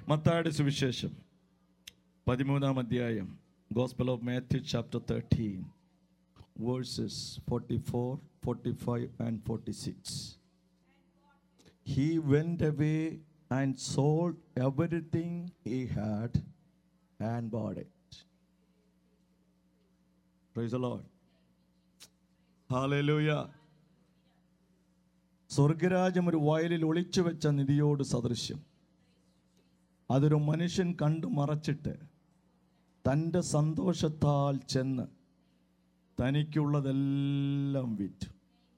മത്തായുടെ സുവിശേഷം പതിമൂന്നാം അധ്യായം gospel of Matthew chapter thirteen verses forty four forty five and forty six he went away and sold everything he had and bought it praise the Lord hallelujah സ്വർഗരാജ്യം ഒരു വയലിൽ ഒളിച്ചു വെച്ച നിധിയോട് സദൃശ്യം അതൊരു മനുഷ്യൻ കണ്ടു മറച്ചിട്ട് തൻ്റെ സന്തോഷത്താൽ ചെന്ന് തനിക്കുള്ളതെല്ലാം വിറ്റു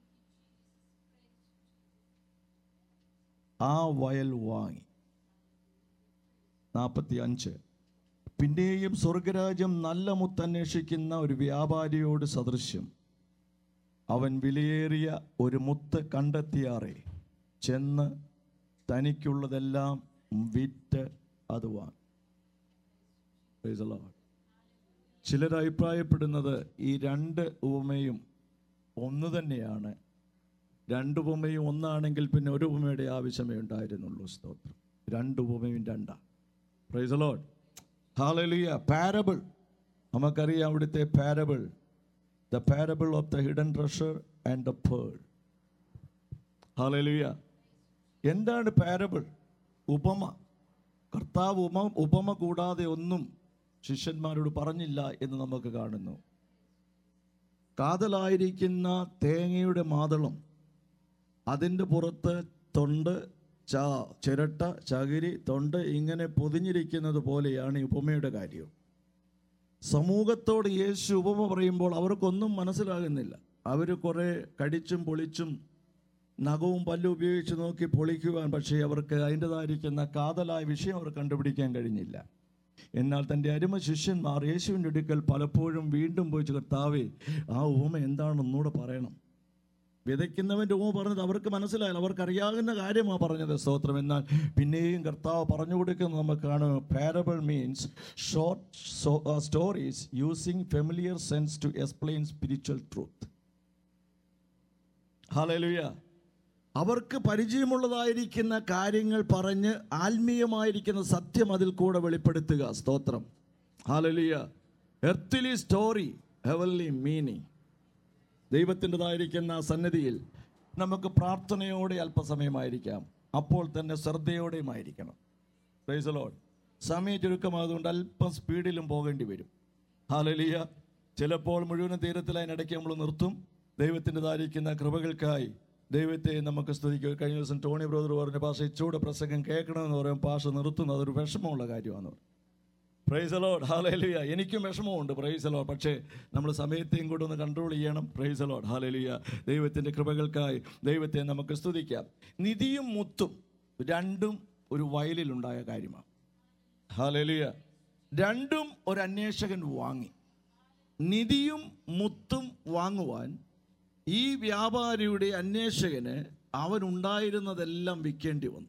ആ വയൽ വാങ്ങി നാൽപ്പത്തി അഞ്ച് പിന്നെയും സ്വർഗരാജ്യം നല്ല മുത്തന്വേഷിക്കുന്ന ഒരു വ്യാപാരിയോട് സദൃശ്യം അവൻ വിലയേറിയ ഒരു മുത്ത് കണ്ടെത്തിയാറെ ചെന്ന് തനിക്കുള്ളതെല്ലാം വിറ്റ് അത് വാങ്ങി Praise the Lord. ചിലർ അഭിപ്രായപ്പെടുന്നത് ഈ രണ്ട് ഉപമയും ഒന്ന് തന്നെയാണ് രണ്ട് ഉപമയും ഒന്നാണെങ്കിൽ പിന്നെ ഒരു ഉപമയുടെ ആവശ്യമേ ഉണ്ടായിരുന്നുള്ളൂ സ്തോത്രം രണ്ട് ഉപമയും രണ്ടാണ് പ്രൈസ് ലോഡ് ഹാലലിയ പാരബിൾ നമുക്കറിയാം അവിടുത്തെ parable the parable of the hidden treasure and the pearl hallelujah എന്താണ് പാരബിൾ ഉപമ കർത്താവ് ഉപമ ഉപമ കൂടാതെ ഒന്നും ശിഷ്യന്മാരോട് പറഞ്ഞില്ല എന്ന് നമുക്ക് കാണുന്നു കാതലായിരിക്കുന്ന തേങ്ങയുടെ മാതളം അതിൻ്റെ പുറത്ത് തൊണ്ട് ചാ ചിരട്ട ചകിരി തൊണ്ട് ഇങ്ങനെ പൊതിഞ്ഞിരിക്കുന്നത് പോലെയാണ് ഈ ഉപമയുടെ കാര്യം സമൂഹത്തോട് യേശു ഉപമ പറയുമ്പോൾ അവർക്കൊന്നും മനസ്സിലാകുന്നില്ല അവർ കുറേ കടിച്ചും പൊളിച്ചും നഖവും പല്ലും ഉപയോഗിച്ച് നോക്കി പൊളിക്കുവാൻ പക്ഷേ അവർക്ക് അതിൻ്റെതായിരിക്കുന്ന കാതലായ വിഷയം അവർ കണ്ടുപിടിക്കാൻ കഴിഞ്ഞില്ല എന്നാൽ തൻ്റെ അരുമ ശിഷ്യന്മാർ യേശുവിൻ്റെ അടുക്കൽ പലപ്പോഴും വീണ്ടും പോയി കർത്താവേ ആ ഉപമ എന്താണെന്ന് ഒന്നുകൂടെ പറയണം വിതയ്ക്കുന്നവൻ്റെ ഉപമ പറഞ്ഞത് അവർക്ക് മനസ്സിലായില്ല അവർക്ക് അറിയാവുന്ന കാര്യമാണ് പറഞ്ഞത് സ്തോത്രം എന്നാൽ പിന്നെയും കർത്താവ് പറഞ്ഞു കൊടുക്കുന്നത് നമുക്ക് കാണും parable means short stories using familiar sense to explain spiritual truth hallelujah അവർക്ക് പരിചയമുള്ളതായിരിക്കുന്ന കാര്യങ്ങൾ പറഞ്ഞ് ആത്മീയമായിരിക്കുന്ന സത്യം അതിൽ കൂടെ വെളിപ്പെടുത്തുക സ്തോത്രം hallelujah earthly story heavenly meaning ദൈവത്തിൻ്റെതായിരിക്കുന്ന സന്നിധിയിൽ നമുക്ക് പ്രാർത്ഥനയോടെ അല്പസമയമായിരിക്കാം അപ്പോൾ തന്നെ ശ്രദ്ധയോടെയുമായിരിക്കണം പ്രൈസ് ലോഡ് സമയ ചുരുക്കമായതുകൊണ്ട് അല്പം സ്പീഡിലും പോകേണ്ടി വരും ഹാലലിയ ചിലപ്പോൾ മുഴുവൻ തീരത്തിൽ അതിനിടയ്ക്ക് നമ്മൾ നിർത്തും ദൈവത്തിൻ്റെതായിരിക്കുന്ന കൃപകൾക്കായി ദൈവത്തെ നമുക്ക് സ്തുതിക്കുക കഴിഞ്ഞ ദിവസം ടോണി ബ്രദർ പറഞ്ഞു പാഷ ഇച്ചൂടെ പ്രസംഗം കേൾക്കണമെന്ന് പറയും പാഷ നിർത്തുന്നത് അതൊരു വിഷമമുള്ള കാര്യമാണ് പറഞ്ഞു പ്രൈസ് അലോഡ് ഹാലലിയ എനിക്കും വിഷമമുണ്ട് പ്രൈസ് അലോഡ് പക്ഷേ നമ്മൾ സമയത്തെയും കൂടെ ഒന്ന് കൺട്രോൾ ചെയ്യണം പ്രൈസ് അലോഡ് ഹാലലിയ ദൈവത്തിൻ്റെ കൃപകൾക്കായി ദൈവത്തെ നമുക്ക് സ്തുതിക്കാം നിധിയും മുത്തും രണ്ടും ഒരു വയലിലുണ്ടായ കാര്യമാണ് ഹാലലിയ രണ്ടും ഒരു അന്വേഷകൻ വാങ്ങി നിധിയും മുത്തും വാങ്ങുവാൻ ഈ വ്യാപാരിയുടെ അന്വേഷകന് അവനുണ്ടായിരുന്നതെല്ലാം വിൽക്കേണ്ടി വന്നു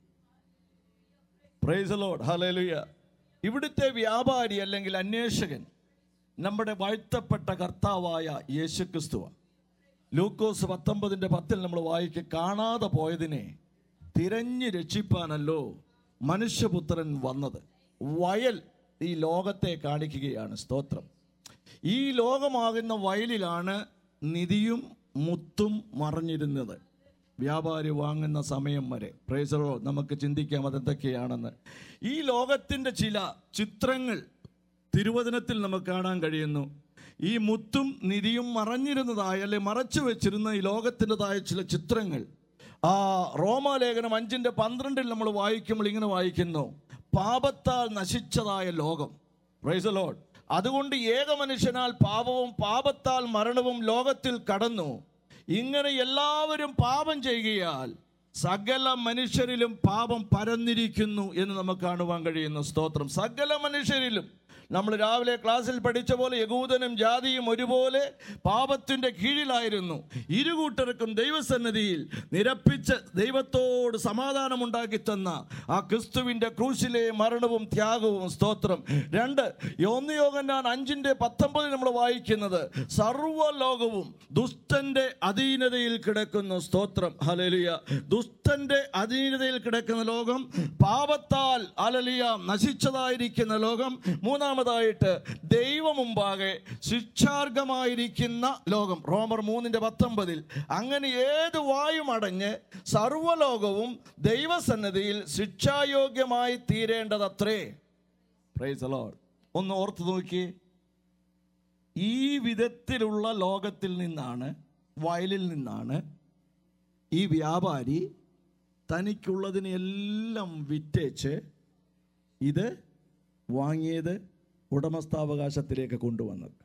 പ്രൈസ് ലോഡ് ഹലലുയ ഇവിടുത്തെ വ്യാപാരി അല്ലെങ്കിൽ അന്വേഷകൻ നമ്മുടെ വാഴ്ത്തപ്പെട്ട കർത്താവായ യേശു ക്രിസ്തുവ ലൂക്കോസ് പത്തൊമ്പതിൻ്റെ പത്തിൽ നമ്മൾ വായിക്ക് കാണാതെ പോയതിനെ തിരഞ്ഞു രക്ഷിപ്പാനല്ലോ മനുഷ്യപുത്രൻ വന്നത് വയൽ ഈ ലോകത്തെ കാണിക്കുകയാണ് സ്തോത്രം ഈ ലോകമാകുന്ന വയലിലാണ് നിധിയും മുത്തും മറഞ്ഞിരുന്നത് വ്യാപാരി വാങ്ങുന്ന സമയം വരെ പ്രൈസറോ നമുക്ക് ചിന്തിക്കാം അതെന്തൊക്കെയാണെന്ന് ഈ ലോകത്തിൻ്റെ ചില ചിത്രങ്ങൾ തിരുവചനത്തിൽ നമുക്ക് കാണാൻ കഴിയുന്നു ഈ മുത്തും നിധിയും മറഞ്ഞിരുന്നതായ അല്ലെ മറച്ചു വെച്ചിരുന്ന ഈ ലോകത്തിൻ്റെതായ ചില ചിത്രങ്ങൾ ആ റോമാലേഖനം അഞ്ചിൻ്റെ പന്ത്രണ്ടിൽ നമ്മൾ വായിക്കുമ്പോൾ ഇങ്ങനെ വായിക്കുന്നു പാപത്താൽ നശിച്ചതായ ലോകം പ്രൈസ് ലോഡ് അതുകൊണ്ട് ഏക മനുഷ്യനാൽ പാപവും പാപത്താൽ മരണവും ലോകത്തിൽ കടന്നു ഇങ്ങനെ എല്ലാവരും പാപം ചെയ്യുകയാൽ സകല മനുഷ്യരിലും പാപം പരന്നിരിക്കുന്നു എന്ന് നമുക്ക് കാണുവാൻ കഴിയുന്നു സ്തോത്രം സകല മനുഷ്യരിലും നമ്മൾ രാവിലെ ക്ലാസ്സിൽ പഠിച്ച പോലെ യകൂദനും ജാതിയും ഒരുപോലെ പാപത്തിൻ്റെ കീഴിലായിരുന്നു ഇരുകൂട്ടർക്കും ദൈവസന്നിധിയിൽ നിരപ്പിച്ച് ദൈവത്തോട് സമാധാനമുണ്ടാക്കി തന്ന ആ ക്രിസ്തുവിൻ്റെ ക്രൂശിലെ മരണവും ത്യാഗവും സ്തോത്രം രണ്ട് യോന്നയോഗന്നാൻ അഞ്ചിൻ്റെ പത്തൊമ്പതിൽ നമ്മൾ വായിക്കുന്നത് സർവ്വലോകവും ദുഷ്ടന്റെ അധീനതയിൽ കിടക്കുന്നു സ്തോത്രം ഹലലിയ ദുഷ്ടന്റെ അധീനതയിൽ കിടക്കുന്ന ലോകം പാപത്താൽ അലലിയ നശിച്ചതായിരിക്കുന്ന ലോകം മൂന്നാമതായിട്ട് ദൈവം മുമ്പാകെ ശിക്ഷാർഹമായിരിക്കുന്ന ലോകം റോമർ മൂന്നിന്റെ പത്തൊമ്പതിൽ അങ്ങനെ ഏത് വായും അടഞ്ഞ് സർവ്വലോകവും ദൈവസന്നിധിയിൽ ശിക്ഷായോഗ്യമായി തീരേണ്ടതത്രേ പ്രൈസ് ലോർഡ് ഒന്ന് ഓർത്ത് നോക്കിയേ ഈ വിധത്തിലുള്ള ലോകത്തിൽ നിന്നാണ് വയലിൽ നിന്നാണ് ഈ വ്യാപാരി തനിക്കുള്ളതിനെ എല്ലാം വിറ്റേച്ച് ഇത് വാങ്ങിയത് ഉടമസ്ഥാവകാശത്തിലേക്ക് കൊണ്ടുവന്നത്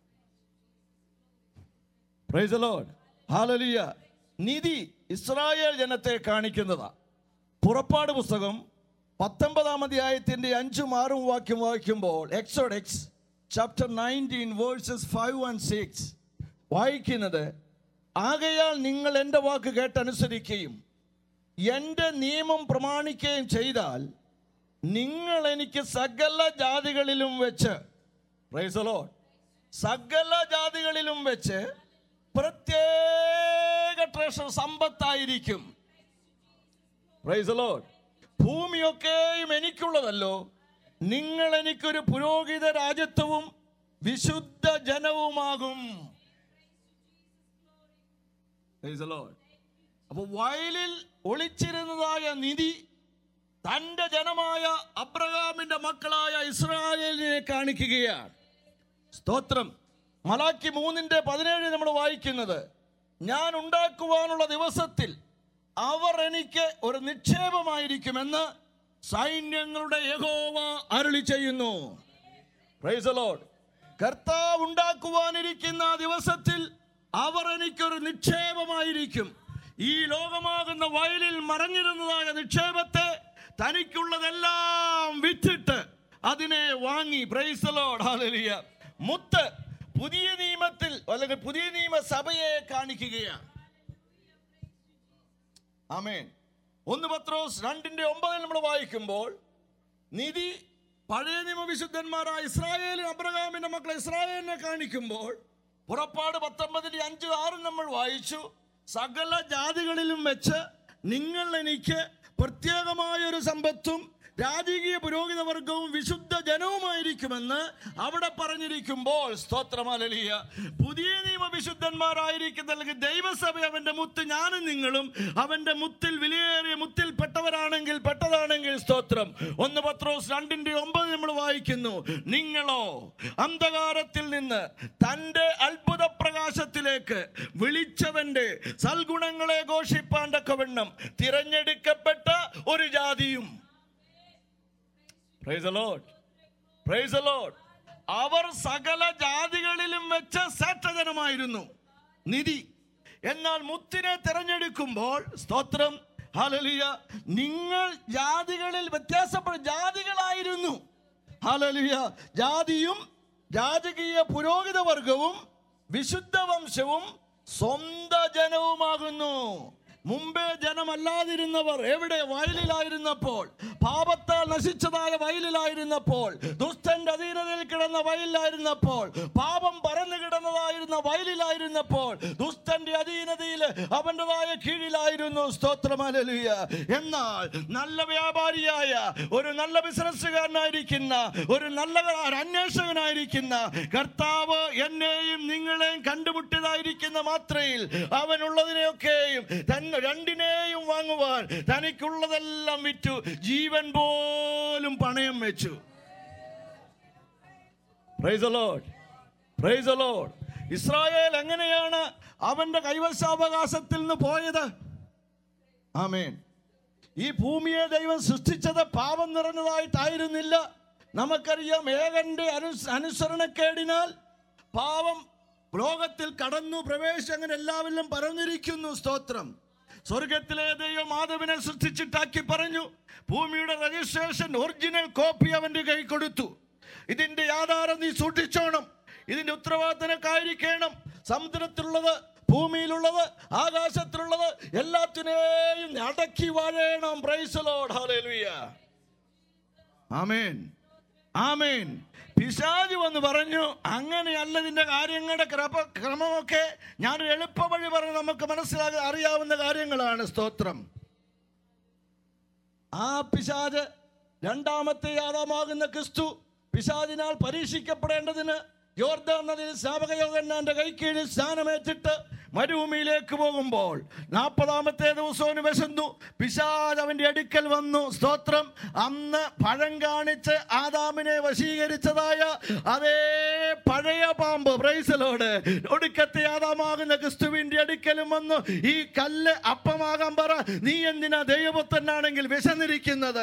പ്രൈസ് ലോഡ് ഹാലലിയ നിധി ഇസ്രായേൽ ജനത്തെ കാണിക്കുന്നതാ പുറപ്പാട് പുസ്തകം പത്തൊമ്പതാം അധ്യായത്തിന്റെ അഞ്ചും ആറും വാക്യം വായിക്കുമ്പോൾ Exodus chapter nineteen verses five and six വായിക്കുന്നത് ആകയാൽ നിങ്ങൾ എൻ്റെ വാക്ക് കേട്ടനുസരിക്കുകയും എൻ്റെ നിയമം പ്രമാണിക്കുകയും ചെയ്താൽ നിങ്ങൾ എനിക്ക് സകല ജാതികളിലും വെച്ച് പ്രൈസലോ സകല ജാതികളിലും വെച്ച് പ്രത്യേക ട്രഷർ സമ്പത്തായിരിക്കും പ്രൈസലോ ഭൂമിയൊക്കെയും എനിക്കുള്ളതല്ലോ നിങ്ങൾ എനിക്കൊരു പുരോഹിത രാജ്യത്വവും വിശുദ്ധ ജനവുമാകും Praise the Lord. അപ്പൊ വയലിൽ ഒളിച്ചിരുന്നതായ നിധി തന്റെ ജനമായ അബ്രഹാമിന്റെ മക്കളായ ഇസ്രായേലിനെ കാണിക്കുകയാണ് സ്തോത്രം മലാക്കി മൂന്നിന്റെ പതിനേഴ് നമ്മൾ വായിക്കുന്നത് ഞാൻ ഉണ്ടാക്കുവാനുള്ള ദിവസത്തിൽ അവർ എനിക്ക് ഒരു നിക്ഷേപമായിരിക്കുമെന്ന് സൈന്യങ്ങളുടെ യഹോവ അരുളി ചെയ്യുന്നു Praise the Lord. കർത്താവ് ഉണ്ടാക്കുവാനിരിക്കുന്ന ആ ദിവസത്തിൽ അവർ എനിക്കൊരു നിക്ഷേപമായിരിക്കും ഈ ലോകമാകുന്ന വയലിൽ മറഞ്ഞിരുന്നതായ നിക്ഷേപത്തെ തനിക്കുള്ളതെല്ലാം വിറ്റിട്ട് അതിനെ വാങ്ങി പ്രൈസലോഡ് ഹാലലിയ മുത്ത് പുതിയ നിയമത്തിൽ അല്ലെങ്കിൽ പുതിയ നിയമസഭയെ കാണിക്കുകയാണ് ആമേൻ ഒന്ന് പത്രോസ് രണ്ടിന്റെ ഒമ്പതിൽ നമ്മൾ വായിക്കുമ്പോൾ നിധി പഴയ നിയമ വിശുദ്ധന്മാരായ ഇസ്രായേലിന് അബ്രഹാമിന്റെ മക്കളെ ഇസ്രായേലിനെ കാണിക്കുമ്പോൾ പുറപ്പാട് പത്തൊമ്പതിന്റെ അഞ്ച് ആറും നമ്മൾ വായിച്ചു സകല ജാതികളിലും വെച്ച് നിങ്ങൾ എനിക്ക് പ്രത്യേകമായ ഒരു സമ്പത്തും രാജകീയ പുരോഹിത വർഗവും വിശുദ്ധ ജനവുമായിരിക്കുമെന്ന് അവിടെ പറഞ്ഞിരിക്കുമ്പോൾ സ്തോത്രമാലിയ പുതിയ നിയമ വിശുദ്ധന്മാരായിരിക്കുന്ന അല്ലെങ്കിൽ ദൈവസഭ അവന്റെ മുത്ത് ഞാനും നിങ്ങളും അവന്റെ മുത്തിൽ വിലയേറിയ മുത്തിൽ പെട്ടവരാണെങ്കിൽ പെട്ടതാണെങ്കിൽ സ്തോത്രം ഒന്ന് പത്രോസ് രണ്ടിന്റെ ഒമ്പത് നമ്മൾ വായിക്കുന്നു നിങ്ങളോ അന്ധകാരത്തിൽ നിന്ന് തന്റെ അത്ഭുത പ്രകാശത്തിലേക്ക് വിളിച്ചവന്റെ സൽഗുണങ്ങളെ ഘോഷിപ്പാൻ തക്കവണ്ണം തിരഞ്ഞെടുക്കപ്പെട്ട ഒരു ജാതിയും Praise the Lord. Praise the Lord. അവർ സകല ജാതികളിലും വെച്ച് ശ്രേഷ്ഠജനമായിരുന്നു നിധി എന്നാൽ മുത്തിനെ തിരഞ്ഞെടുക്കുമ്പോൾ സ്തോത്രം ഹാലലിയ നിങ്ങൾ ജാതികളിൽ വ്യത്യാസപ്പെടും ജാതികളായിരുന്നു ഹാലലിയ ജാതിയും രാജകീയ പുരോഹിത വർഗവും വിശുദ്ധ വംശവും സ്വന്ത ജനവുമാകുന്നു മുമ്പേ ജനമല്ലാതിരുന്നവർ എവിടെ വയലിലായിരുന്നപ്പോൾ പാപത്താൽ നശിച്ചതായ വയലിലായിരുന്നപ്പോൾ ദുഷ്ടന്റെ അധീനതയിൽ കിടന്ന വയലിലായിരുന്നപ്പോൾ പാപം പറന്നു കിടന്നതായിരുന്ന വയലിലായിരുന്നപ്പോൾ ദുഷ്ടന്റെ അധീനതയിൽ അവൻ്റെതായ കീഴിലായിരുന്നു സ്തോത്രമലലിയ എന്നാൽ നല്ല വ്യാപാരിയായ ഒരു നല്ല ബിസിനസ്സുകാരനായിരിക്കുന്ന ഒരു നല്ല ഒരു അന്വേഷകനായിരിക്കുന്ന കർത്താവ് എന്നെയും നിങ്ങളെയും കണ്ടുമുട്ടിയതായിരിക്കുന്ന മാത്രയിൽ അവനുള്ളതിനെയൊക്കെയും തന്നെ രണ്ടിനെയും വാങ്ങുവാൻ തനിക്കുള്ളതെല്ലാം വിറ്റു ജീവൻ പോലും പണയം വെച്ചു Praise the Lord. Praise the Lord. Israel എങ്ങനെയാണ് അവന്റെ കൈവശാവകാശത്തിൽ നിന്ന് പോയത് ആമേൻ ഈ ഭൂമിയെ ദൈവം സൃഷ്ടിച്ചത് പാപം നിറഞ്ഞതായിട്ടായിരുന്നില്ല നമുക്കറിയാം ഏകന്റെ അനു അനുസരണക്കേടിനാൽ പാപം ലോകത്തിൽ കടന്നു പ്രവേശിച്ച് അങ്ങനെ എല്ലാവരിലും പരന്നിരിക്കുന്നു സ്തോത്രം സ്വർഗത്തിലെ ദൈവം മാധവനെ സൃഷ്ടിച്ചിട്ടാക്കി പറഞ്ഞു ഭൂമിയുടെ രജിസ്ട്രേഷൻ ഒറിജിനൽ കോപ്പി അവന്റെ കൈ കൊടുത്തു ഇതിന്റെ ആധാരം നീ സൂക്ഷിച്ചോണം ഇതിന്റെ ഉത്തരവാദിത്തനക്കായിരിക്കണം സമുദ്രത്തിലുള്ളത് ഭൂമിയിലുള്ളത് ആകാശത്തിലുള്ളത് എല്ലാത്തിനെയും നീ അടക്കി വാഴണം praise Lord hallelujah amen amen പിശാജ് വന്ന് പറഞ്ഞു അങ്ങനെയല്ല ഇതിന്റെ കാര്യങ്ങളുടെ ക്രമ ക്രമമൊക്കെ ഞാനൊരു എളുപ്പ വഴി പറഞ്ഞ് നമുക്ക് മനസ്സിലാകാൻ അറിയാവുന്ന കാര്യങ്ങളാണ് സ്തോത്രം ആ പിശാജ് രണ്ടാമത്തെ യാതാമാകുന്ന ക്രിസ്തു പിശാജിനാൽ പരീക്ഷിക്കപ്പെടേണ്ടതിന് യോർദാൻ നദിയിൽ സ്നാപകയോഗന്നാന്റെ കൈക്കീഴിൽ സ്നാനമേറ്റിട്ട് മരുഭൂമിയിലേക്ക് പോകുമ്പോൾ നാൽപ്പതാമത്തെ ദിവസവും വിശന്നു പിശാജ് അവന്റെ അടുക്കൽ വന്നു സ്തോത്രം അന്ന് പഴം കാണിച്ച് ആദാമിനെ വശീകരിച്ചതായ അതേ പഴയ പാമ്പ് പ്രൈസലോട് ഒടുക്കത്തെ ആദാമാകുന്ന ക്രിസ്തുവിന്റെ അടുക്കലും വന്നു ഈ കല്ല് അപ്പമാകാൻ പറ നീ എന്തിനാ ദൈവപുത്രനാണെങ്കിൽ വിശന്നിരിക്കുന്നത്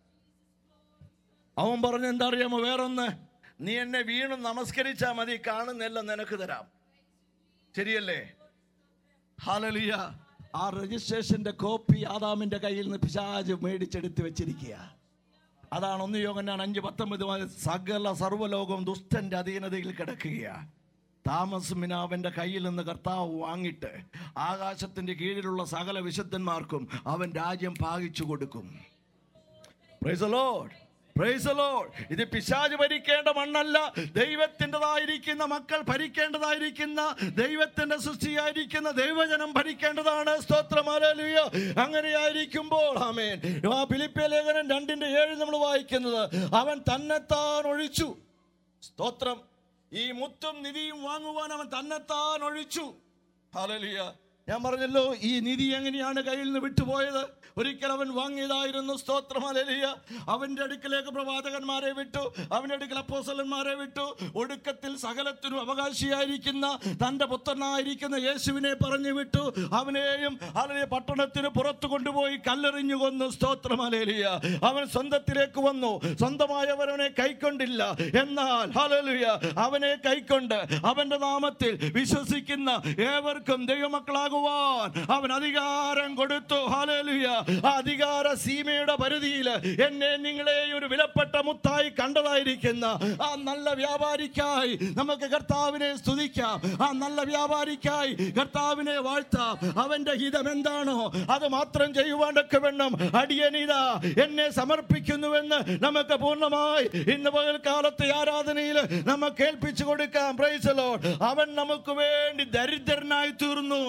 അവൻ പറഞ്ഞു എന്താ അറിയാമോ വേറൊന്ന് നീ എന്നെ വീണ് നമസ്കരിച്ചാൽ മതി കാണുന്നെല്ലാം നിനക്ക് തരാം ശരിയല്ലേ ഹാലലിയ ആ രജിസ്ട്രേഷന്റെ കോപ്പി ആദാമിന്റെ കയ്യിൽ നിന്ന് പിശാജ് മേടിച്ചെടുത്ത് വെച്ചിരിക്കുക അതാണ് ഒന്ന് യോഗനാണ് അഞ്ച് പത്തൊമ്പത് മുതൽ സകല സർവ്വലോകവും ദുഷ്ടന്റെ അധീനതയിൽ കിടക്കുകയാണ് താമസ് മിനാവന്റെ കയ്യിൽ നിന്ന് കർത്താവ് വാങ്ങിയിട്ട് ആകാശത്തിന്റെ കീഴിലുള്ള സകല വിശുദ്ധന്മാർക്കും അവൻ രാജ്യം ഭാഗിച്ചു കൊടുക്കും Praise the Lord. Praise the Lord. ഇത് പിശാജ് ഭരിക്കേണ്ട മണ്ണല്ല ദൈവത്തിൻ്റെതായിരിക്കുന്ന മക്കൾ ഭരിക്കേണ്ടതായിരിക്കുന്ന ദൈവത്തിന്റെ സൃഷ്ടിയായിരിക്കുന്ന ദൈവജനം ഭരിക്കേണ്ടതാണ് സ്തോത്രമാലയോ അങ്ങനെയായിരിക്കുമ്പോൾ ആമേൻ ആ ഫിലിപ്പിയ ലേഖനം രണ്ടിന്റെ ഏഴ് നമ്മൾ വായിക്കുന്നത് അവൻ തന്നെത്താൻ ഒഴിച്ചു സ്തോത്രം ഈ മുത്തും നിധിയും വാങ്ങുവാൻ അവൻ തന്നെത്താൻ ഒഴിച്ചു ഹാലലിയ ഞാൻ പറഞ്ഞല്ലോ ഈ നിധി എങ്ങനെയാണ് കയ്യിൽ നിന്ന് വിട്ടുപോയത് ഒരിക്കൽ അവൻ വാങ്ങിയതായിരുന്നു സ്തോത്രം ഹല്ലേലൂയ അവന്റെ അടുക്കലേക്ക് പ്രവാചകന്മാരെ വിട്ടു അവന്റെ അടുക്കൽ അപ്പോസലന്മാരെ വിട്ടു ഒടുക്കത്തിൽ സകലത്തിനും അവകാശിയായിരിക്കുന്ന തന്റെ പുത്രനായിരിക്കുന്ന യേശുവിനെ പറഞ്ഞു വിട്ടു അവനെയും ഹല്ലേലൂയ പട്ടണത്തിന് പുറത്തു കൊണ്ടുപോയി കല്ലെറിഞ്ഞു കൊന്നു സ്തോത്രം ഹല്ലേലൂയ അവൻ സ്വന്തത്തിലേക്ക് വന്നു സ്വന്തമായവരവനെ കൈക്കൊണ്ടില്ല എന്നാൽ ഹല്ലേലൂയ അവനെ കൈക്കൊണ്ട് അവന്റെ നാമത്തിൽ വിശ്വസിക്കുന്ന ഏവർക്കും ദൈവമക്കളാകുവാൻ അവൻ അധികാരം കൊടുത്തു ഹല്ലേലൂയ ആ അധികാര സീമയുടെ പരിധിയിൽ എന്നെ നിങ്ങളെ ഒരു വിലപ്പെട്ട മുത്തായി കണ്ടതായിരിക്കുന്ന ആ നല്ല വ്യാപാരിക്കായി നമുക്ക് കർത്താവിനെ സ്തുതിക്കാം ആ നല്ല വ്യാപാരിക്കായി കർത്താവിനെ വാഴ്ത്താം അവന്റെ ഹിതം എന്താണോ അത് മാത്രം ചെയ്യുവാനൊക്കെ വേണം അടിയനിത എന്നെ സമർപ്പിക്കുന്നുവെന്ന് നമുക്ക് പൂർണ്ണമായി ഇന്ന് പകൽക്കാലത്തെ ആരാധനയിൽ നമുക്ക് ഏൽപ്പിച്ചു കൊടുക്കാം പ്രൈസലോ അവൻ നമുക്ക് വേണ്ടി ദരിദ്രനായി തീർന്നു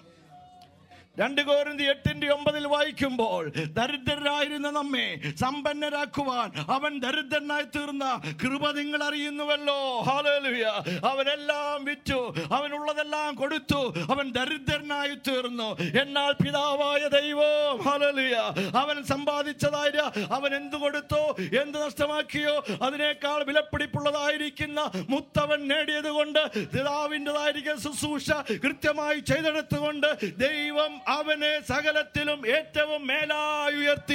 രണ്ട് കോരിന്തി എട്ടിന്റെ ഒമ്പതിൽ വായിക്കുമ്പോൾ ദരിദ്രരായിരുന്ന നമ്മെ സമ്പന്നരാക്കുവാൻ അവൻ ദരിദ്രനായി തീർന്ന കൃപ നിങ്ങൾ അറിയുന്നുവല്ലോ ഹാലേലുയ അവനെല്ലാം വിറ്റു അവനുള്ളതെല്ലാം കൊടുത്തു അവൻ ദരിദ്രനായി തീർന്നു എന്നാൽ പിതാവായ ദൈവം ഹാലേലുയ അവൻ സമ്പാദിച്ചതായ അവൻ എന്തു കൊടുത്തോ എന്ത് നഷ്ടമാക്കിയോ അതിനേക്കാൾ വിലപ്പിടിപ്പുള്ളതായിരിക്കുന്ന മുത്തവൻ നേടിയത് കൊണ്ട് പിതാവിൻ്റെതായിരിക്കുന്ന ശുശ്രൂഷ കൃത്യമായി ചെയ്തെടുത്തുകൊണ്ട് ദൈവം അവനെ സകലത്തിലും ഏറ്റവും മേലായി ഉയർത്തി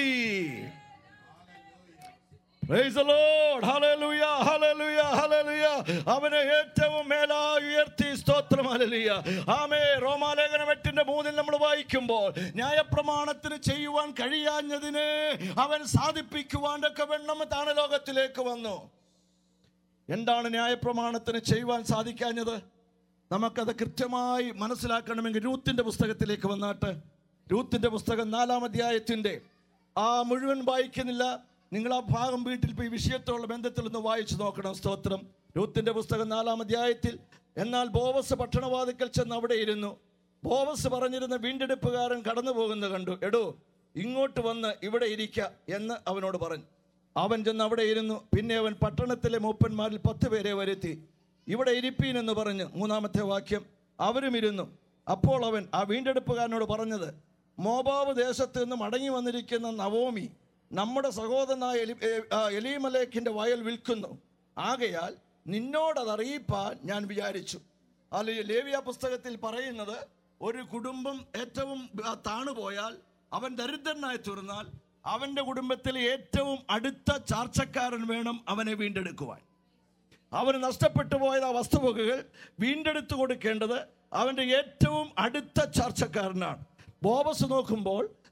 Praise the Lord. Hallelujah, hallelujah, hallelujah. അവനെ ഏറ്റവും മേലായി ഉയർത്തി സ്തോത്രം ഹല്ലേലൂയ ആമേ റോമാലേഖനം എട്ടിന്റെ മൂന്നിൽ നമ്മൾ വായിക്കുമ്പോൾ ന്യായപ്രമാണത്തിന് ചെയ്യുവാൻ കഴിയാഞ്ഞതിന് അവൻ സാധിപ്പിക്കുവാനൊക്കെ വെണ്ണം താണ ലോകത്തിലേക്ക് വന്നു എന്താണ് ന്യായപ്രമാണത്തിന് ചെയ്യുവാൻ സാധിക്കാഞ്ഞത് നമുക്കത് കൃത്യമായി മനസ്സിലാക്കണമെങ്കിൽ രൂത്തിന്റെ പുസ്തകത്തിലേക്ക് വന്നാട്ട് രൂത്തിന്റെ പുസ്തകം നാലാം അധ്യായത്തിന്റെ ആ മുഴുവൻ വായിക്കുന്നില്ല നിങ്ങൾ ആ ഭാഗം വീട്ടിൽ പോയി വിഷയത്തോടുള്ള ബന്ധത്തിൽ ഒന്ന് വായിച്ചു നോക്കണം സ്തോത്രം രൂത്തിന്റെ പുസ്തകം നാലാം അധ്യായത്തിൽ എന്നാൽ ബോവസ് പട്ടണവാതിക്കൽ ചെന്ന് അവിടെ ഇരുന്നു ബോവസ് പറഞ്ഞിരുന്ന വീണ്ടെടുപ്പുകാരൻ കടന്നു പോകുന്നത് കണ്ടു എടോ ഇങ്ങോട്ട് വന്ന് ഇവിടെ ഇരിക്ക എന്ന് അവനോട് പറഞ്ഞു അവൻ ചെന്ന് അവിടെ ഇരുന്നു പിന്നെ അവൻ പട്ടണത്തിലെ മൂപ്പന്മാരിൽ പത്ത് പേരെ വരുത്തി ഇവിടെ ഇരിപ്പീൻ എന്ന് പറഞ്ഞ് മൂന്നാമത്തെ വാക്യം അവരും ഇരുന്നു അപ്പോൾ അവൻ ആ വീണ്ടെടുപ്പുകാരനോട് പറഞ്ഞത് മോബാവ് ദേശത്ത് നിന്ന് മടങ്ങി വന്നിരിക്കുന്ന നവോമി നമ്മുടെ സഹോദരനായ എലി ഏ- ആ, എലീമലേക്കിന്റെ വയൽ വിൽക്കുന്നു ആകയാൽ നിന്നോടത് അറിയിപ്പാൻ ഞാൻ വിചാരിച്ചു അല്ലെങ്കിൽ ലേവിയ പുസ്തകത്തിൽ പറയുന്നത് ഒരു കുടുംബം ഏറ്റവും ആ, താണുപോയാൽ അവൻ ദരിദ്രനായി തീർന്നാൽ അവന്റെ കുടുംബത്തിൽ ഏറ്റവും അടുത്ത ചാർച്ചക്കാരൻ വേണം അവനെ വീണ്ടെടുക്കുവാൻ അവന് നഷ്ടപ്പെട്ടു പോയത് ആ വസ്തുവകകൾ വീണ്ടെടുത്തു കൊടുക്കേണ്ടത് അവന്റെ ഏറ്റവും അടുത്ത ചർച്ചക്കാരനാണ് ബോബസ് നോക്കുമ്പോൾ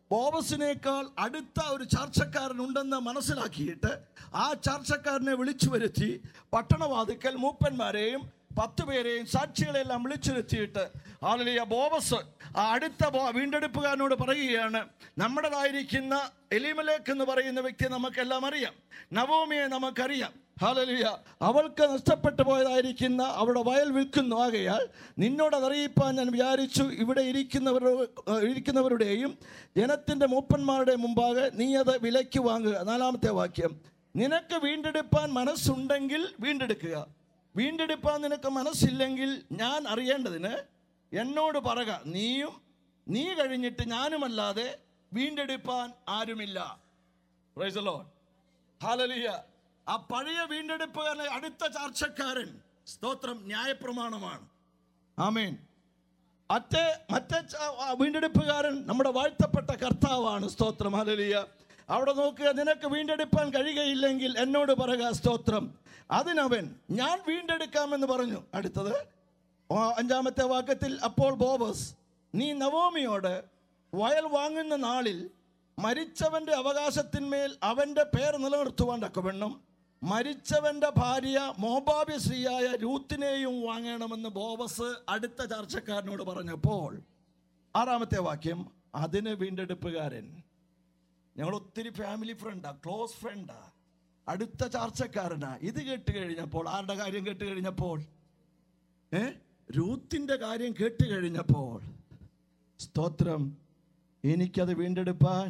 ബോബസിനേക്കാൾ അടുത്ത ഒരു ചർച്ചക്കാരൻ ഉണ്ടെന്ന് മനസ്സിലാക്കിയിട്ട് ആ ചർച്ചക്കാരനെ വിളിച്ചു വരുത്തി പട്ടണവാതിക്കൽ മൂപ്പന്മാരെയും പത്ത് പേരെയും സാക്ഷികളെല്ലാം വിളിച്ചിരുത്തിയിട്ട് ആളിയ ബോബസ് ആ അടുത്ത ബോ- വീണ്ടെടുപ്പുകാരനോട് പറയുകയാണ് നമ്മുടേതായിരിക്കുന്ന എലിമലേക്ക് എന്ന് പറയുന്ന വ്യക്തിയെ നമുക്കെല്ലാം അറിയാം നവോമിയെ നമുക്കറിയാം ഹാലലിയ അവൾക്ക് നഷ്ടപ്പെട്ടു പോയതായിരിക്കുന്ന അവിടെ വയൽ വിൽക്കുന്നു ആകയാൽ നിന്നോട് അതറിയിപ്പാൻ ഞാൻ വിചാരിച്ചു ഇവിടെ ഇരിക്കുന്നവരുടെ ഇരിക്കുന്നവരുടെയും ജനത്തിൻ്റെ മൂപ്പന്മാരുടെ മുമ്പാകെ നീ അത് വിലയ്ക്ക് വാങ്ങുക നാലാമത്തെ വാക്യം നിനക്ക് വീണ്ടെടുപ്പാൻ മനസ്സുണ്ടെങ്കിൽ വീണ്ടെടുക്കുക വീണ്ടെടുപ്പാൻ നിനക്ക് മനസ്സില്ലെങ്കിൽ ഞാൻ അറിയേണ്ടതിന് എന്നോട് പറക നീയും നീ കഴിഞ്ഞിട്ട് ഞാനുമല്ലാതെ വീണ്ടെടുപ്പാൻ ആരുമില്ല Praise the Lord. Hallelujah. ആ പഴയ വീണ്ടെടുപ്പുകാരനെ അടുത്ത ചർച്ചക്കാരൻ സ്തോത്രം ന്യായപ്രമാണമാണ് ആമേൻ മറ്റേ മറ്റേ ച- ആ വീണ്ടെടുപ്പുകാരൻ നമ്മുടെ വാഴ്ത്തപ്പെട്ട കർത്താവാണ് സ്തോത്രം ഹലലിയ അവിടെ നോക്കുക നിനക്ക് വീണ്ടെടുപ്പാൻ കഴിയുകയില്ലെങ്കിൽ എന്നോട് പറയുക സ്തോത്രം അതിനവൻ ഞാൻ വീണ്ടെടുക്കാമെന്ന് പറഞ്ഞു അടുത്തത് ആ, അഞ്ചാമത്തെ വാക്യത്തിൽ അപ്പോൾ ബോബസ് നീ നവോമിയോട് വയൽ വാങ്ങുന്ന നാളിൽ മരിച്ചവന്റെ അവകാശത്തിന്മേൽ അവന്റെ പേർ നിലനിർത്തുവാൻ തക്കവണ്ണം മരിച്ചവന്റെ ഭാര്യ മോബാബി സ്ത്രീയായ രൂത്തിനെയും വാങ്ങണമെന്ന് ബോബസ് അടുത്ത ചർച്ചക്കാരനോട് പറഞ്ഞപ്പോൾ ആറാമത്തെ വാക്യം അതിന് വീണ്ടെടുപ്പുകാരൻ ഞങ്ങൾ ഒത്തിരി ഫാമിലി ഫ്രണ്ടാ ക്ലോസ് ഫ്രണ്ടാ അടുത്ത ചർച്ചക്കാരനാ ഇത് കേട്ട് കഴിഞ്ഞപ്പോൾ ആരുടെ കാര്യം കേട്ട് കഴിഞ്ഞപ്പോൾ ഏ രൂത്തിന്റെ കാര്യം കേട്ട് കഴിഞ്ഞപ്പോൾ സ്തോത്രം എനിക്കത് വീണ്ടെടുപ്പാൻ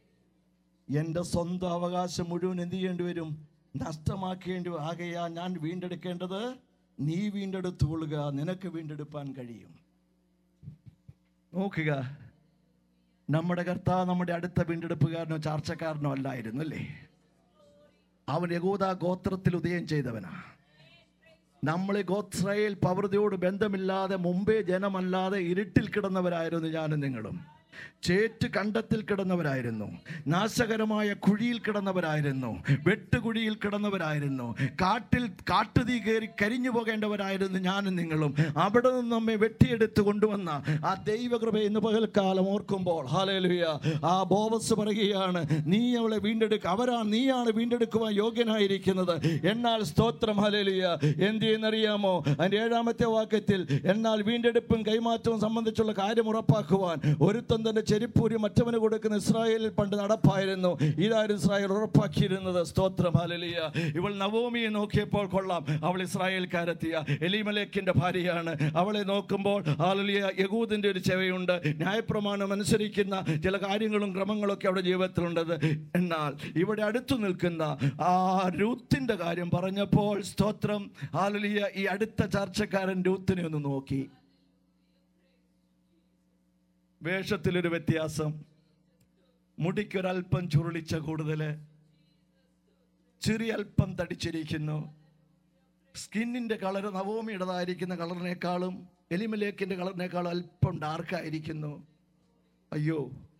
എൻ്റെ സ്വന്തം അവകാശം മുഴുവൻ എന്ത് ചെയ്യേണ്ടി വരും നഷ്ടമാക്കേണ്ടി വരും. ആകയാ ഞാൻ വീണ്ടെടുക്കേണ്ടത് നീ വീണ്ടെടുത്തുകൊള്ളുക നിനക്ക് വീണ്ടെടുപ്പാൻ കഴിയും നോക്കുക നമ്മുടെ കർത്താവ് നമ്മുടെ അടുത്ത വീണ്ടെടുപ്പുകാരനോ ചാർച്ചക്കാരനോ അല്ലായിരുന്നു അല്ലേ അവൻ യഹൂദ ഗോത്രത്തിൽ ഉദയം ചെയ്തവനാ നമ്മൾ ഗോത്രയിൽ പവൃതയോട് ബന്ധമില്ലാതെ മുമ്പേ ജനമല്ലാതെ ഇരുട്ടിൽ കിടന്നവരായിരുന്നു ഞാനും നിങ്ങളും ചേറ്റ് കണ്ടത്തിൽ കിടന്നവരായിരുന്നു നാശകരമായ കുഴിയിൽ കിടന്നവരായിരുന്നു വെട്ടുകുഴിയിൽ കിടന്നവരായിരുന്നു കാട്ടിൽ കാട്ടുതീ കയറി കരിഞ്ഞു പോകേണ്ടവരായിരുന്നു ഞാനും നിങ്ങളും അവിടെ നിന്ന് നമ്മെ വെട്ടിയെടുത്ത് കൊണ്ടുവന്ന ആ ദൈവകൃപ ഇന്ന് പകൽക്കാലം ഓർക്കുമ്പോൾ ഹാലേലുയ ആ ബോവസ് പറയുകയാണ് നീ അവളെ വീണ്ടെടുക്ക അവരാണ് നീയാണ് വീണ്ടെടുക്കുവാൻ യോഗ്യനായിരിക്കുന്നത് എന്നാൽ സ്തോത്രം ഹലേലുയ എന്ത് ചെയ്യുന്നറിയാമോ അതിന്റെ ഏഴാമത്തെ വാക്യത്തിൽ എന്നാൽ വീണ്ടെടുപ്പും കൈമാറ്റവും സംബന്ധിച്ചുള്ള കാര്യം ഉറപ്പാക്കുവാൻ ഒരുത്തൻ തന്റെ ചെരിപ്പൂരി മറ്റവന് കൊടുക്കുന്ന ഇസ്രായേലിൽ പണ്ട് നടപ്പായിരുന്നു ഇതായിരുന്നു ഇസ്രായേൽ ഉറപ്പാക്കിയിരുന്നത് സ്തോത്രം ഹലലിയ ഇവൾ നവോമിയെ നോക്കിയപ്പോൾ കൊള്ളാം അവൾ ഇസ്രായേൽക്കാരെത്തിയ എലിമലേക്കിന്റെ ഭാര്യയാണ് അവളെ നോക്കുമ്പോൾ ഹാലലിയ യഹൂദിന്റെ ഒരു ചെവയുണ്ട് ന്യായപ്രമാണം അനുസരിക്കുന്ന ചില കാര്യങ്ങളും ക്രമങ്ങളും ഒക്കെ അവിടെ ജീവിതത്തിലുണ്ടത് എന്നാൽ ഇവിടെ അടുത്തു നിൽക്കുന്ന ആ രൂത്തിന്റെ കാര്യം പറഞ്ഞപ്പോൾ സ്തോത്രം ഹാലലിയ ഈ അടുത്ത ചർച്ചക്കാരൻ രൂത്തിനെ ഒന്ന് നോക്കി വേഷത്തിലൊരു വ്യത്യാസം മുടിക്കൊരൽപ്പം ചുരുളിച്ച കൂടുതൽ ചെറിയ അല്പം തടിച്ചിരിക്കുന്നു സ്കിന്നിന്റെ കളർ നവോമിയുടേതായിരിക്കുന്ന കളറിനേക്കാളും എലിമലേക്കിന്റെ കളറിനേക്കാളും അല്പം ഡാർക്കായിരിക്കുന്നു അയ്യോ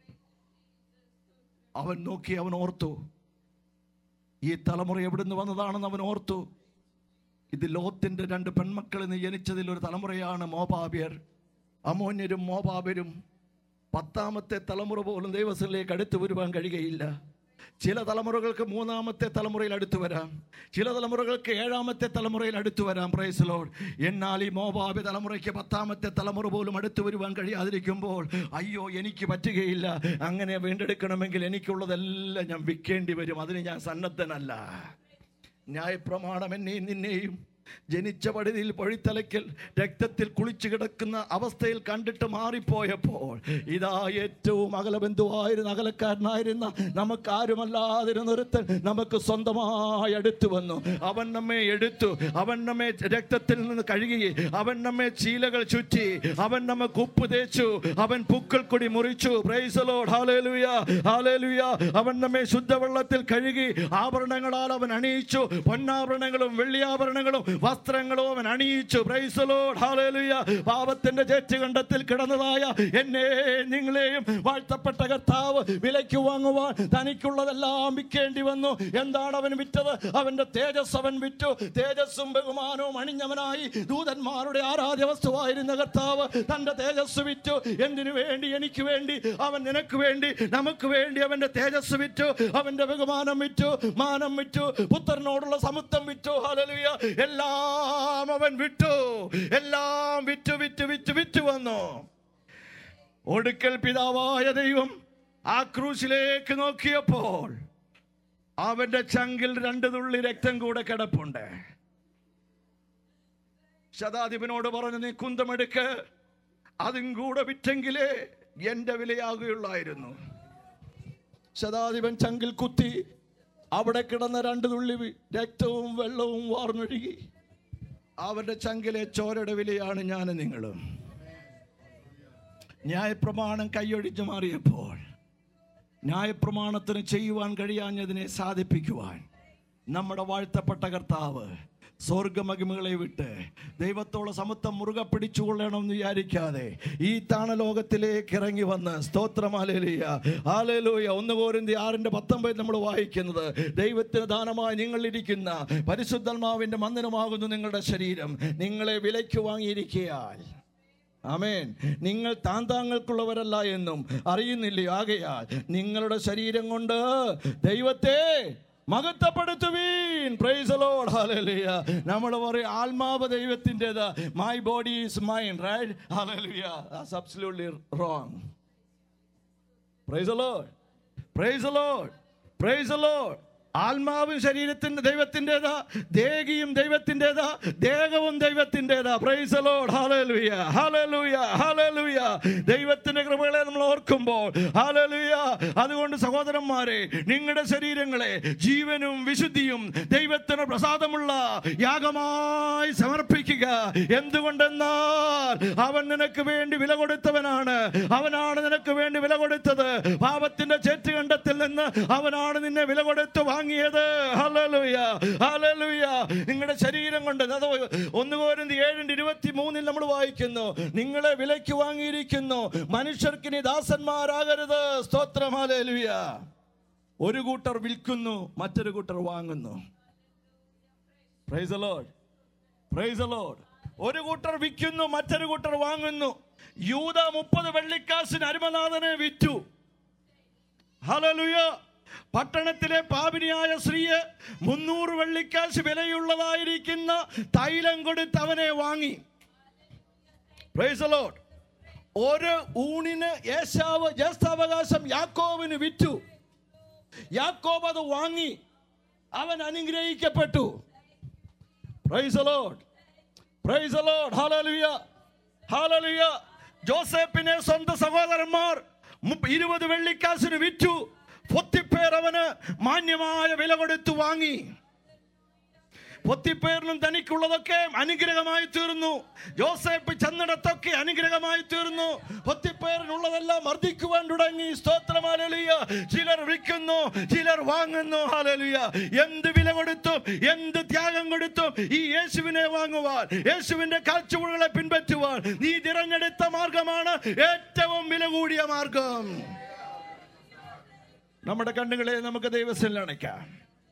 അവൻ നോക്കി അവൻ ഓർത്തു ഈ തലമുറ എവിടുന്ന് വന്നതാണെന്ന് അവൻ ഓർത്തു ഇത് ലോത്തിന്റെ രണ്ട് പെൺമക്കളിൽ നിന്ന് ജനിച്ചതിൽ ഒരു തലമുറയാണ് മോപാബ്യർ അമോന്യരും മോപാബരും പത്താമത്തെ തലമുറ പോലും ദൈവത്തിലേക്ക് അടുത്തു വരുവാൻ കഴിയുകയില്ല ചില തലമുറകൾക്ക് മൂന്നാമത്തെ തലമുറയിൽ അടുത്തു വരാം ചില തലമുറകൾക്ക് ഏഴാമത്തെ തലമുറയിൽ അടുത്തു വരാം പ്രൈസ് ലോഡ് എന്നാൽ ഈ മോബാബി തലമുറയ്ക്ക് പത്താമത്തെ തലമുറ പോലും അടുത്തു വരുവാൻ കഴിയാതിരിക്കുമ്പോൾ അയ്യോ എനിക്ക് പറ്റുകയില്ല അങ്ങനെ വീണ്ടെടുക്കണമെങ്കിൽ എനിക്കുള്ളതെല്ലാം ഞാൻ വിൽക്കേണ്ടി വരും അതിന് ഞാൻ സന്നദ്ധനല്ല ന്യായപ്രമാണം എന്നെയും നിന്നെയും ജനിച്ച പടുതിയിൽ പൊഴിത്തലയ്ക്കൽ രക്തത്തിൽ കുളിച്ചു കിടക്കുന്ന അവസ്ഥയിൽ കണ്ടിട്ട് മാറിപ്പോയപ്പോൾ ഇതാ ഏറ്റവും അകലബന്ധുവായിരുന്ന അകലക്കാരനായിരുന്ന നമുക്ക് ആരുമല്ലാതിരുന്ന ഒരുത്തൻ നമുക്ക് സ്വന്തമായി അടുത്തു വന്നു അവൻ നമ്മെ എടുത്തു അവൻ നമ്മെ രക്തത്തിൽ നിന്ന് കഴുകി അവൻ നമ്മെ ചീലകൾ ചുറ്റി അവൻ നമുക്ക് ഉപ്പ് തേച്ചു അവൻ പൂക്കൾ കൊടി മുറിച്ചു പ്രൈസ് ലോഡ് ഹാലേലുയ ഹാലേലുയ അവൻ നമ്മെ ശുദ്ധവെള്ളത്തിൽ കഴുകി ആഭരണങ്ങളാൽ അവൻ അണിയിച്ചു പൊന്നാഭരണങ്ങളും വെള്ളിയാഭരണങ്ങളും വസ്ത്രങ്ങളും അവൻ അണിയിച്ചു പ്രൈസ് ലോർഡ് ഹല്ലേലൂയ പാപത്തിന്റെ ചേറ്റുകണ്ടത്തിൽ കിടന്നതായ എന്നെ നിങ്ങളെയും വാഴ്ത്തപ്പെട്ട കർത്താവ് വിലയ്ക്ക് വാങ്ങുവാൻ തനിക്കുള്ളതെല്ലാം വിൽക്കേണ്ടി വന്നു എന്താണ് അവൻ വിറ്റത് അവന്റെ തേജസ് അവൻ വിറ്റു തേജസ്സും ബഹുമാനവും അണിഞ്ഞവനായി ദൂതന്മാരുടെ ആരാധ്യ വസ്തുവായിരുന്ന കർത്താവ് തന്റെ തേജസ് വിറ്റു എന്തിനു വേണ്ടി എനിക്ക് വേണ്ടി അവൻ നിനക്ക് വേണ്ടി നമുക്ക് വേണ്ടി അവന്റെ തേജസ് വിറ്റു അവന്റെ ബഹുമാനം വിറ്റു മാനം വിറ്റു പുത്രനോടുള്ള സമുത്തം വിറ്റു ഹല്ലേലൂയ എല്ലാം അവൻ വിറ്റു എല്ലാം വിറ്റു വിറ്റു വിറ്റു വിറ്റു വന്നു ഒടുക്കൽ പിതാവായ ദൈവം ആ ക്രൂശിലേക്ക് നോക്കിയപ്പോൾ അവന്റെ ചങ്കിൽ രണ്ട് തുള്ളി രക്തം കൂടെ കിടപ്പുണ്ട് ശതാധിപനോട് പറഞ്ഞു നീ കുന്തമെടുക്ക് അതും കൂടെ വിറ്റെങ്കിലേ എന്റെ വിലയാകുകയുള്ളായിരുന്നു ശതാധിപൻ ചങ്കിൽ കുത്തി അവിടെ കിടന്ന രണ്ട് തുള്ളി വി- രക്തവും വെള്ളവും വാർന്നൊഴുകി അവന്റെ ചങ്കിലെ ചോരയുടെ വിലയാണ് ഞാൻ നിങ്ങളും ന്യായപ്രമാണം കൈയൊഴിഞ്ഞു മാറിയപ്പോൾ ന്യായപ്രമാണത്തിന് ചെയ്യുവാൻ കഴിയാഞ്ഞതിനെ സാധിപ്പിക്കുവാൻ നമ്മുടെ വാഴ്ത്തപ്പെട്ട കർത്താവ് സ്വർഗമഹിമകളെ വിട്ട് ദൈവത്തോളം സമത്വം മുറുകെ പിടിച്ചുകൊള്ളണം എന്ന് വിചാരിക്കാതെ ഈ താണലോകത്തിലേക്ക് ഇറങ്ങി വന്ന് സ്തോത്രമാലേലിയ ആലേലൂയ ഒന്ന് കോരിന്തി ആറിന്റെ പത്തൊമ്പത് നമ്മൾ വായിക്കുന്നത് ദൈവത്തിന് ദാനമായി നിങ്ങളിരിക്കുന്ന പരിശുദ്ധന്മാവിന്റെ മന്ദിരമാകുന്നു നിങ്ങളുടെ ശരീരം നിങ്ങളെ വിലയ്ക്ക് വാങ്ങിയിരിക്കയാൽ ആമേൻ നിങ്ങൾ താന്താങ്ങൾക്കുള്ളവരല്ല എന്നും അറിയുന്നില്ലയോ ആകയാൽ നിങ്ങളുടെ ശരീരം കൊണ്ട് ദൈവത്തെ മഹത്വപ്പെടുത്തുവീൻ പ്രൈസ് ലോഡ് ഹല്ലേലൂയ നമ്മൾ പറയും ആത്മാവ് ദൈവത്തിൻ്റെത് my body is mine right hallelujah that's absolutely wrong praise Lord praise Lord praise Lord ആത്മാവും ശരീരത്തിന്റെ ദൈവത്തിൻ്റെതാ ദേഹിയും ദൈവത്തിൻ്റെതാ ദേഹവും ദൈവത്തിൻ്റെതാ praise Lord hallelujah hallelujah hallelujah ദൈവത്തിന്റെ കൃപകളെ നമ്മൾ ഓർക്കുമ്പോൾ ഹല്ലേലൂയ അതുകൊണ്ട് സഹോദരന്മാരെ നിങ്ങളുടെ ശരീരങ്ങളെ ജീവനും വിശുദ്ധിയും ദൈവത്തിന് പ്രസാദമുള്ള യാഗമായി സമർപ്പിക്കുക എന്തുകൊണ്ടെന്നാൽ അവൻ നിനക്ക് വേണ്ടി വില കൊടുത്തവനാണ് അവനാണ് നിനക്ക് വേണ്ടി വില കൊടുത്തത് പാപത്തിന്റെ ചേറ്റുകണ്ടത്തിൽ നിന്ന് അവനാണ് നിന്നെ വില കൊടുത്ത് വാങ്ങിയത് ഹല്ലേലൂയ ഹല്ലേലൂയ നിങ്ങളുടെ ശരീരം കൊണ്ട് അത് ഒന്ന് കോരിന്തി ഏഴിന്റെ ഇരുപത്തി മൂന്നിൽ നമ്മൾ വായിക്കുന്നു നിങ്ങളെ വിലയ്ക്ക് വാങ്ങിയിരിക്കുന്നു മനുഷ്യർക്ക് ഇനി ദാസന്മാരാകരുത് സ്തോത്രം ഹല്ലേലൂയ ഒരു കൂട്ടർ വിൽക്കുന്നു മറ്റൊരു കൂട്ടർ വാങ്ങുന്നു പ്രൈസ് ലോഡ് പ്രൈസ് ലോഡ് ഒരു കൂട്ടർ വിൽക്കുന്നു മറ്റൊരു കൂട്ടർ വാങ്ങുന്നു യൂത മുപ്പത് വെള്ളിക്കാശിന് അരുമനാഥനെ വിറ്റു ഹലലുയ പട്ടണത്തിലെ പാപിനിയായ സ്ത്രീയെ മുന്നൂറ് വെള്ളിക്കാശ് വിലയുള്ളതായിരിക്കുന്ന തൈലം കൊടുത്ത് അവനെ വാങ്ങി പ്രൈസ് ലോഡ് ഒരു ഊണിന് യേശാവ് ജ്യേഷ്ഠാവകാശം യാക്കോവിന് വിറ്റു യാക്കോബ് അത് വാങ്ങി അവൻ അനുഗ്രഹിക്കപ്പെട്ടു praise Lord praise Lord hallelujah hallelujah ജോസഫിനെ സ്വന്തം സഹോദരന്മാർ മുപ്പ- ഇരുപത് വെള്ളിക്കാശിന് വിറ്റു പൊത്തിപ്പേർ അവന് മാന്യമായ വില കൊടുത്തു വാങ്ങി പൊത്തിപ്പേറിനും തനിക്കുള്ളതൊക്കെ അനുഗ്രഹമായി തീർന്നു ജോസഫ് ചെന്നിടത്തൊക്കെ അനുഗ്രഹമായി തീർന്നു പൊത്തിപ്പേറിനുള്ളതെല്ലാം മർദ്ദിക്കുവാൻ തുടങ്ങി സ്തോത്രമാലലിയ ചിലർ വിൽക്കുന്നു ചിലർ വാങ്ങുന്നു ഹാലലിയ എന്ത് വില കൊടുത്തും എന്ത് ത്യാഗം കൊടുത്തും ഈ യേശുവിനെ വാങ്ങുവാൻ യേശുവിന്റെ കാഴ്ചപ്പാടുകളെ പിൻപറ്റുവാൻ നീ തിരഞ്ഞെടുത്ത മാർഗമാണ് ഏറ്റവും വില കൂടിയ മാർഗം നമ്മുടെ കണ്ണുകളെ നമുക്ക് ദൈവത്തിൽ അണയ്ക്കാം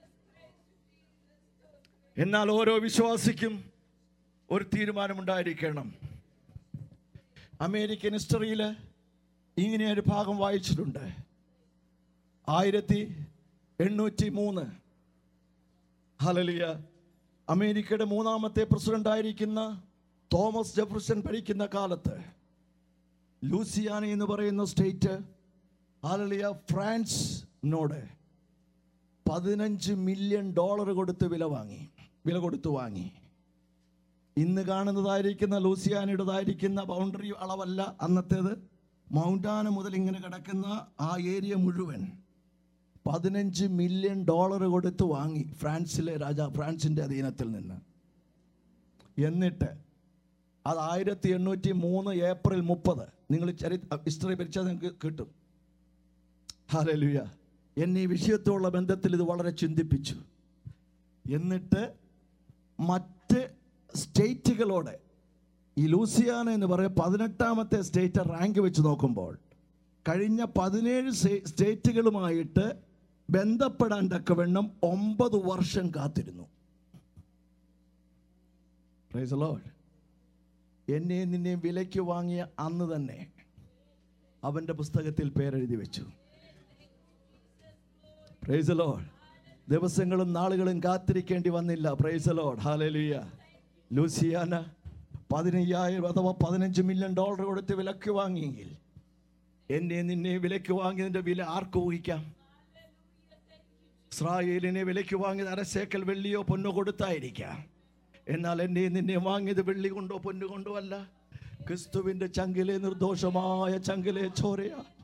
എന്നാൽ ഓരോ വിശ്വാസിക്കും ഒരു തീരുമാനമുണ്ടായിരിക്കണം അമേരിക്കൻ ഹിസ്റ്ററിയിൽ ഇങ്ങനെ ഒരു ഭാഗം വായിച്ചിട്ടുണ്ട് ആയിരത്തി എണ്ണൂറ്റി മൂന്ന് ഹലലിയ അമേരിക്കയുടെ മൂന്നാമത്തെ പ്രസിഡന്റ് ആയിരിക്കുന്ന തോമസ് ജെഫർസൺ ഭരിക്കുന്ന കാലത്ത് ലൂസിയാന എന്ന് പറയുന്ന സ്റ്റേറ്റ് ഹലലിയ ഫ്രാൻസിനോട് പതിനഞ്ച് മില്യൺ ഡോളർ കൊടുത്ത് വില വാങ്ങി വില കൊടുത്തു വാങ്ങി ഇന്ന് കാണുന്നതായിരിക്കുന്ന ലൂസിയാനയുടേതായിരിക്കുന്ന ബൗണ്ടറി അളവല്ല അന്നത്തേത് മൗണ്ടാന മുതൽ ഇങ്ങനെ കിടക്കുന്ന ആ ഏരിയ മുഴുവൻ പതിനഞ്ച് മില്യൺ ഡോളർ കൊടുത്ത് വാങ്ങി ഫ്രാൻസിലെ രാജാ ഫ്രാൻസിൻ്റെ അധീനത്തിൽ നിന്ന് എന്നിട്ട് അത് ആയിരത്തി എണ്ണൂറ്റി മൂന്ന് ഏപ്രിൽ മുപ്പത് നിങ്ങൾ ചരി ഹിസ്റ്ററി പരിച്ചാൽ നിങ്ങൾക്ക് കിട്ടും ഹാലലുയ എന്നെ ഈ വിഷയത്തോടുള്ള ബന്ധത്തിൽ ഇത് വളരെ ചിന്തിപ്പിച്ചു എന്നിട്ട് മറ്റ് മറ്റ് സ്റ്റേറ്റുകളോട് ഈ ലൂസിയാന എന്ന് പറയുന്ന പതിനെട്ടാമത്തെ സ്റ്റേറ്റ് റാങ്ക് വെച്ച് നോക്കുമ്പോൾ കഴിഞ്ഞ പതിനേഴ് സ്റ്റേ- സ്റ്റേറ്റുകളുമായിട്ട് ബന്ധപ്പെടാൻ തക്കവണ്ണം ഒമ്പത് വർഷം കാത്തിരുന്നു Praise the Lord. എന്നെയും നിന്നെയും വിലയ്ക്ക് വാങ്ങിയ അന്ന് തന്നെ അവന്റെ പുസ്തകത്തിൽ പേരെഴുതി വെച്ചു പ്രൈസ് ലോഡ് ദിവസങ്ങളും നാളുകളും കാത്തിരിക്കേണ്ടി വന്നില്ല പ്രൈസ് ലോഡ് ഹാലലിയ ലൂസിയാന പതിനയ്യായിരം അഥവാ പതിനഞ്ച് മില്യൺ ഡോളർ കൊടുത്ത് വിലക്ക് വാങ്ങിയെങ്കിൽ എന്നെ നിന്നെ വിലക്ക് വാങ്ങിയതിന്റെ വില ആർക്ക് ഊഹിക്കാം ഇസ്രായേലിനെ വിലക്ക് വാങ്ങിയത് അരശേക്കൽ വെള്ളിയോ പൊന്നോ കൊടുത്തായിരിക്കാം എന്നാൽ എന്നെ നിന്നെ വാങ്ങിയത് വെള്ളി കൊണ്ടോ പൊന്നു കൊണ്ടോ അല്ല ക്രിസ്തുവിന്റെ ചങ്കിലെ നിർദോഷമായ ചങ്കിലെ ചോരയാ